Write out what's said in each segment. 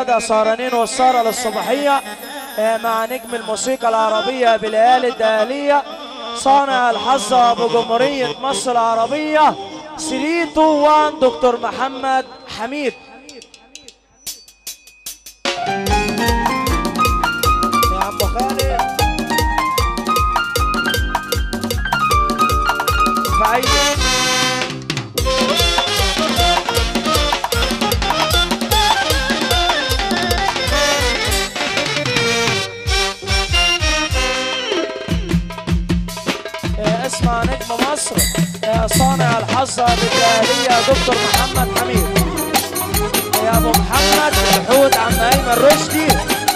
ده سهرانين والسهرة للصباحية آه، مع نجم الموسيقى العربية بليالي الدهلية صانع الحظ أبو جمهورية مصر العربية 321 دكتور محمد حميد يا عم خالد فعيد آه، اسمع نجم مصر آه، صانع الحظ بالجاهلية دكتور محمد حميد يا ابو محمد الحوت عم ايمن رشدي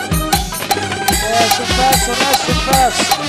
يا شفاس وناس شفاس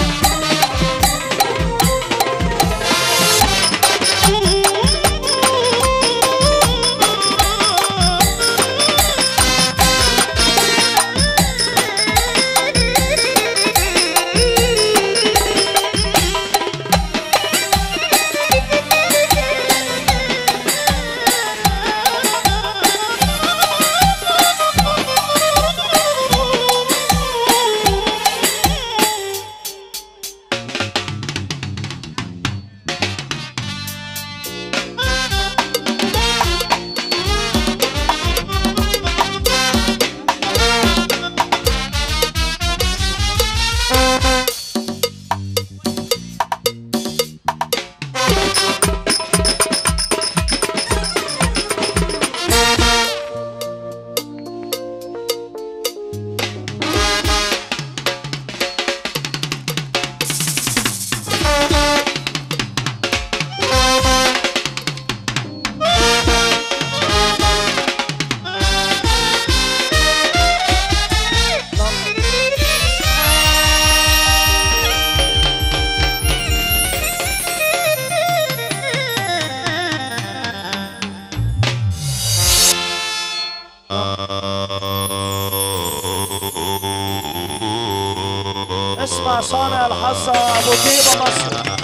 اسمع صانع الحظ ابو طيبه مصر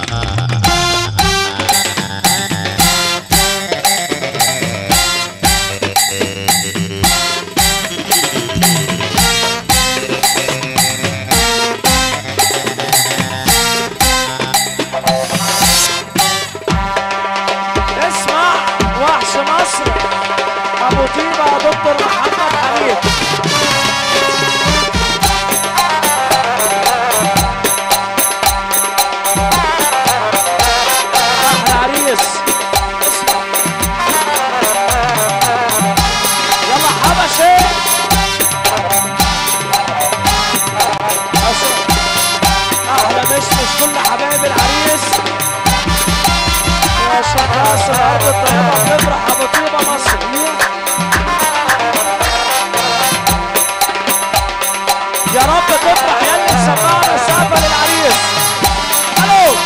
اسمع وحش مصر ابو طيبه دكتور محمد حميد احلى عريس اسمع يلا حبشي أسمع. احلى مش مش كل حبايب العريس يا شماس الارض الطيبه بتفرح ابو طيبه مصر يا رب تفرح يا اللي مسمعنا سقفه للعريس الو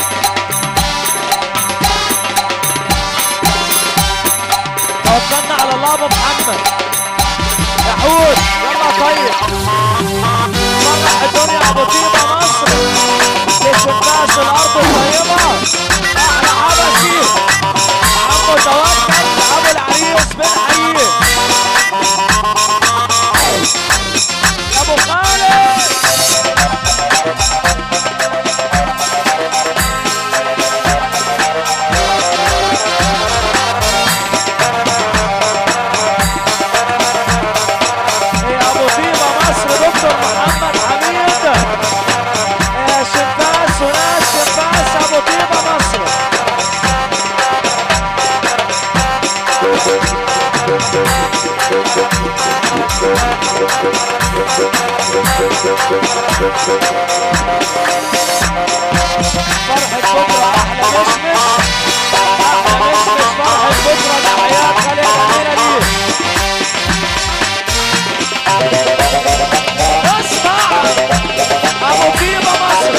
توكلنا على الله ابو محمد يا حوت يلا طيب فرح الدنيا ابو طيبه مصر لشماس الارض الطيبه احلى حبشي عمو توكل ابو العريس بنحييه يا ابو خالد يا ابو طيبه مصر دكتور محمد حميد يا شفاس وناس شفاس ابو طيبه مصر فرحة بكرة أحلى مشمش أحلى مشمش فرحة بكرة تحيات خلي الأميرة دي اسمع أبو طيبة مصر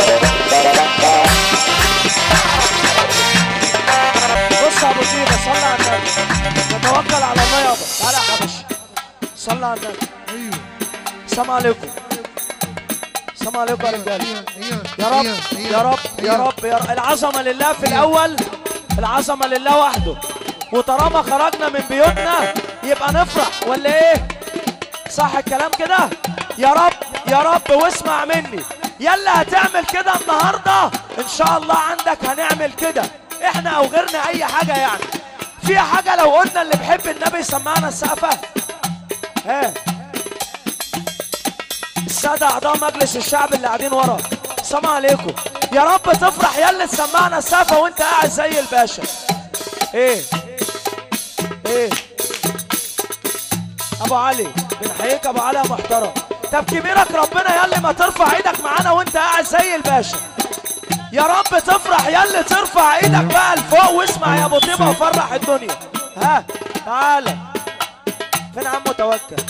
بص يا أبو طيبة صلى على النبي نتوكل على الله يابا تعالى يا حبشي صلى على النبي ايوه السلام عليكم السلام عليكم يا رجاله ايوه يا رب يا رب يا رب يا رب العظمه لله في الاول العظمه لله وحده وطالما خرجنا من بيوتنا يبقى نفرح ولا ايه صح الكلام كده يا رب يا رب واسمع مني يلا هتعمل كده النهارده ان شاء الله عندك هنعمل كده احنا او غيرنا اي حاجه يعني في حاجه لو قلنا اللي بيحب النبي يسمعنا السقفه ها السادة أعضاء مجلس الشعب اللي قاعدين ورا السلام عليكم يا رب تفرح يا اللي تسمعنا السقفة وأنت قاعد زي الباشا إيه إيه أبو علي بنحييك أبو علي يا محترم طب كبيرك ربنا يا اللي ما ترفع إيدك معانا وأنت قاعد زي الباشا يا رب تفرح يا اللي ترفع إيدك بقى لفوق واسمع يا أبو طيبة وفرح الدنيا ها تعالى فين عمو توكل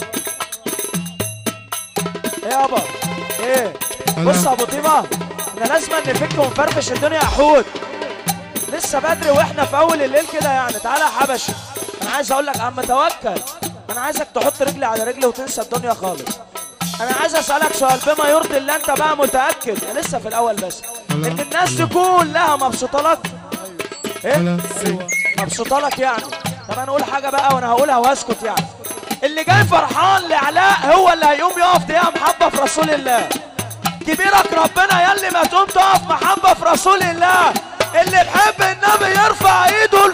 ايه يابا ايه بص يا ابو طيبه احنا لازم نفك ونفرفش الدنيا يا حود لسه بدري واحنا في اول الليل كده يعني تعالى يا حبشي انا عايز اقول لك عم توكل انا عايزك تحط رجلي على رجلي وتنسى الدنيا خالص انا عايز اسالك سؤال بما يرضي الله انت بقى متاكد انا لسه في الاول بس ان الناس دي كلها مبسوطه لك ايه مبسوطه لك يعني طب انا اقول حاجه بقى وانا هقولها واسكت يعني اللي جاي فرحان لعلاء هو اللي هيقوم يقف دقيقه محبه في رسول الله كبيرك ربنا يا اللي ما تقوم تقف محبه في رسول الله اللي بحب النبي يرفع ايده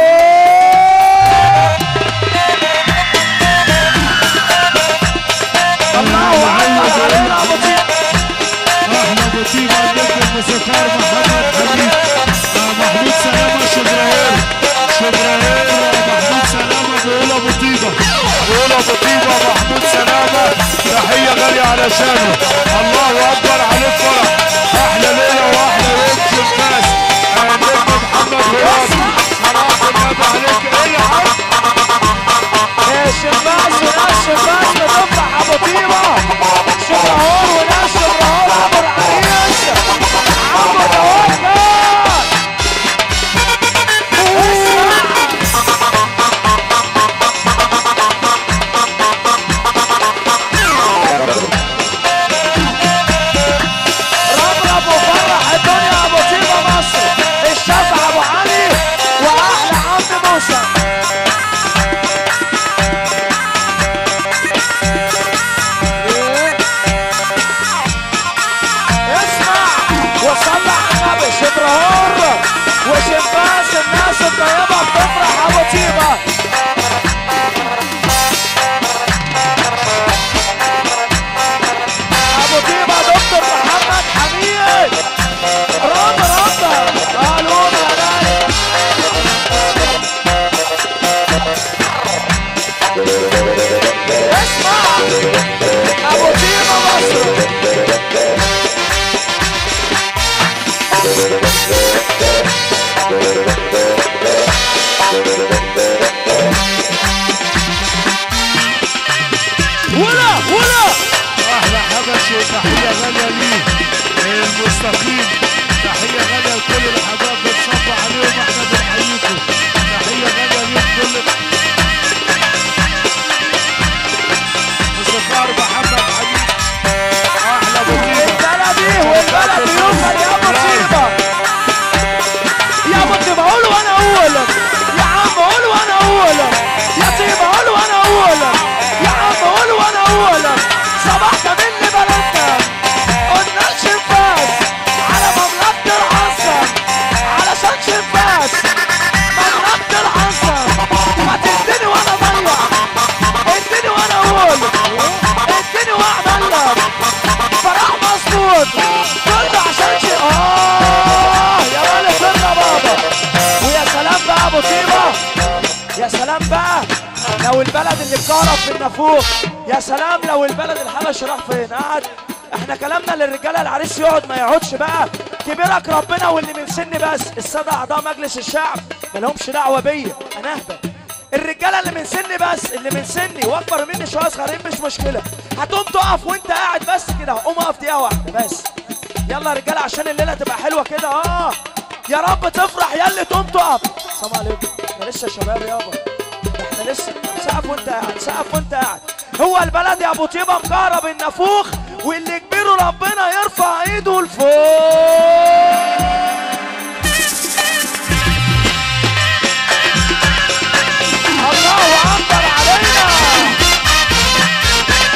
لفوق الله اكبر علينا ابو طيب احلى بوتيب النجم الموسيقار محمد حبيب آه، محمود سلامه شبراهير شبراهير آه، محمود سلامه بيقول ابو طيبه بيقول ابو طيبه محمود سلامه تحيه غاليه علشانه الله اكبر عليه فرح احلى ليله واحلى يوم في الكاس آه، النجم محمد غياب صلاه النبي عليك ايه يا عم يا شباس وناس شباس بتفرح ابو طيبه شبراهور وناس شبراهور ابو العريس عمو توكل اسمع ربرب وفرح الدنيا ابو طيبه مصر الشافع ابو علي واحلى عم موسى اسمع وصلى على النبي شبرهور وشباس الناس الطيبه بتفرح ابو طيبه ابو طيبه دكتور محمد حميد رب رب قالوا يا ناس اسمع ابو طيبه مصر ولا ولا احلى حبشي تحيه غاليه ليه المستقيم تحيه غاليه لكل الحباب بتصب عليهم احنا بنحييكم تحيه غاليه ليهم كل موسيقار محمد حبيب احلى بطيبه البلدي والبلد يوصل يا ابو طيبه يا ابو طيبه قول وانا اقول يا عم قول وانا اقول يا طيبه قول وانا اقول يا عم قول وانا اقول صباحنا من بلدنا قلنا الشنفاس على مملكه العصر علشان شنفاس مملكه العصر ما تديني وانا ضيع اديني وانا اقول اديني واعمل لك فرح مظبوط كله عشان شيء اه يا مالك يا بابا ويا سلام بقى ابو طيبه يا سلام بقى لو البلد اللي اتكهرب في النافوخ يا سلام لو البلد الحبش راح فين قعد احنا كلامنا للرجاله العريس يقعد ما يقعدش بقى كبيرك ربنا واللي من سني بس الساده اعضاء مجلس الشعب ما لهمش دعوه بيا انا اهبل الرجاله اللي من سني بس اللي من سني واكبر مني شويه صغيرين مش مشكله هتقوم تقف وانت قاعد بس كده قوم اقف دقيقه واحده بس يلا يا رجاله عشان الليله تبقى حلوه كده اه يا رب تفرح يا اللي تقوم تقف السلام عليكم احنا لسه شباب يابا احنا لسه سقف وانت قاعد سقف وانت قاعد هو البلد يا ابو طيبه مكهرب النافوخ واللي كبيره ربنا يرفع ايده لفوق الله اكبر علينا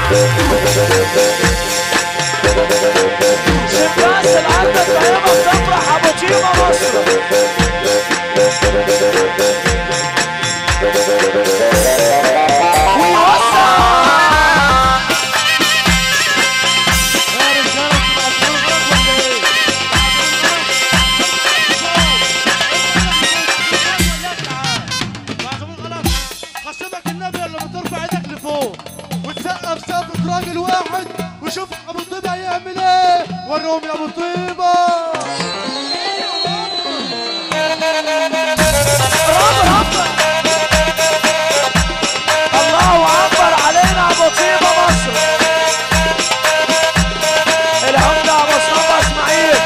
شباس العبد الطيبة بتفرح ابو تيمة مصر ويوسع يا رجاله انتوا مقفلين غلط ولا ايه؟ خصمك النبي اللي بترفع ايدك لفوق وتسقف سقفة راجل واحد وشوف ابو طيبه هيعمل ايه وريهم يا ابو طيبه الله اكبر علينا ابو طيبة مصر العمدة ابو مصطفى اسماعيل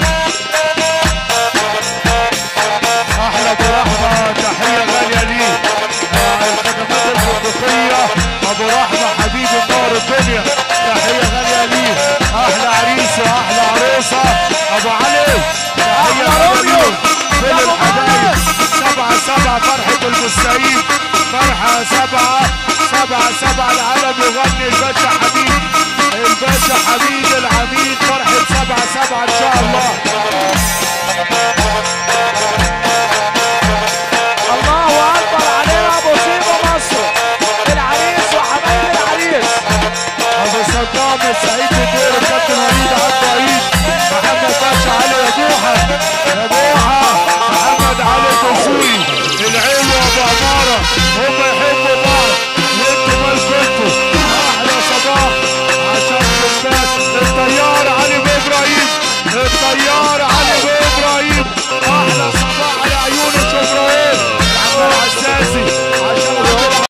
احلى برحمه تحيه غاليه ليه آه، الخدمات الفندقيه ابو رحمه حبيب النور الدنيا تحيه غاليه ليه احلى عريس واحلى عروسه ابو علي تحيه أحلى غاليه روميو. ليه كل يا أبو الحبايب سبعة سبعة فرحة المستعيد فرحة سبعة سبعة سبعة العالم يغني الباشا حبيب الباشا حبيب العميد فرحة سبعة سبعة إن شاء الله